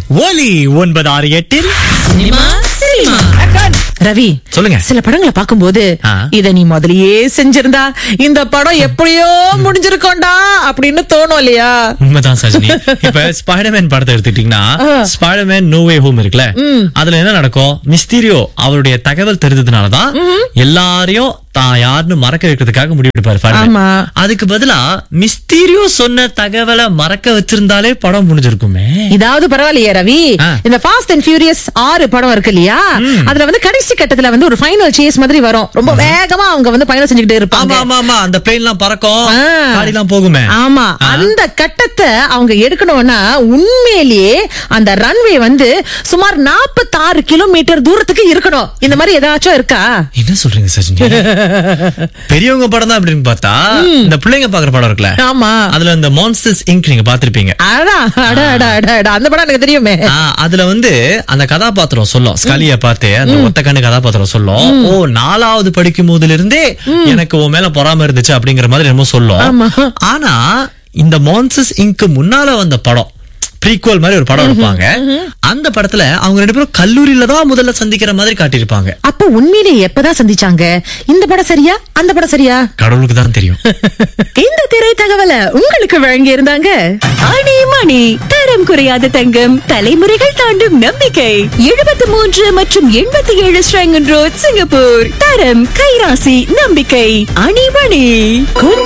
ஒலி ஒன்பது ஆறு எட்டில் சினிமா சினிமா ரவி சொல்லுங்க. சில படங்களை பார்க்கும்போது ஆ. இத நீ முதல்லயே செஞ்சிருந்தா இந்த படம் எப்படியோ முடிஞ்சிருக்கோண்டா அப்படின்னு தோணும் இல்லையா உண்மைதான் சஜினி இப்ப ஸ்பைடர்மேன் படத்தை எடுத்துக்கிட்டீங்கன்னா ஸ்பைடர்மேன் நோ வே ஹோம் இருக்குல்ல அதுல என்ன நடக்கும் மிஸ்டீரியோ அவருடைய தகவல் தெரிஞ்சதுனாலதான் எல்லாரையும் தான் யாருன்னு மறக்க வைக்கிறதுக்காக முடிவெடுப்பாரு Spider-Man. ஆமா. அதுக்கு பதிலா மிஸ்டீரியோ சொன்ன தகவலை மறக்க வச்சிருந்தாலே படம் முடிஞ்சிருக்குமே இதாவது பரவாயில்லையே ரவி ஆ. இந்த ஃபாஸ்ட் அண்ட் ஃபியூரியஸ் ஆறு படம் இருக்கு இல்லையா அதுல வந்து கடைசி கட்டத்துல வந்து ஒரு ஃபைனல் சேஸ் மாதிரி வரும் ரொம்ப வேகமா அவங்க வந்து பயணம் செஞ்சுக்கிட்டே ஆமா இருப்பாங்க ஆமா ஆமா அந்த பிளேன் எல்லாம் பறக்கும் ஆ. காடி எல்லாம் போகுமே ஆமா அந்த கட்டத்தை அவங்க எடுக்கணும்னா உண்மையிலேயே அந்த ரன்வே வந்து சுமார் 46 கிலோமீட்டர் தூரத்துக்கு இருக்கணும் இந்த மாதிரி ஏதாச்சும் இருக்கா என்ன சொல்றீங்க சஜினி பெரியவங்க படம் தான் அப்படின்னு பார்த்தா இந்த பிள்ளைங்க பாக்குற படம் இருக்குல்ல ஆமா அதுல இந்த மான்ஸ்டர்ஸ் இங்க் நீங்க பாத்திருப்பீங்க அடா அட அட அட அட அந்த படம் எனக்கு தெரியுமே ஆ, அதுல வந்து அந்த கதாபாத்திரம் சொல்லும் ஸ்கலிய பார்த்து அந்த ஒத்த கண்ணு கதாபாத்திரம் சொல்லும் ஓ நாலாவது படிக்கும் போதுல இருந்தே எனக்கு உன் மேல பொறாம இருந்துச்சு அப்படிங்கிற மாதிரி என்னமோ சொல்லும் ஆமா. ஆனா இந்த மான்சஸ் இங்க்கு முன்னால வந்த படம் ப்ரீக்வல் மாதிரி ஒரு படம் எடுப்பாங்க அந்த படத்துல அவங்க ரெண்டு பேரும் கல்லூரியில தான் முதல்ல சந்திக்கிற மாதிரி காட்டியிருப்பாங்க அப்ப உண்மையிலேயே எப்பதான் சந்திச்சாங்க இந்த படம் சரியா அந்த படம் சரியா கடவுளுக்கு தான் தெரியும் இந்த திரை தகவலை உங்களுக்கு வழங்கி இருந்தாங்க ஆணி மணி தரம் குறையாத தங்கம் தலைமுறைகள் தாண்டும் நம்பிக்கை எழுபத்தி மூன்று மற்றும் எண்பத்தி ஏழு ஸ்ரங்கன் ரோட் சிங்கப்பூர் தரம் கைராசி நம்பிக்கை அணிமணி கொஞ்ச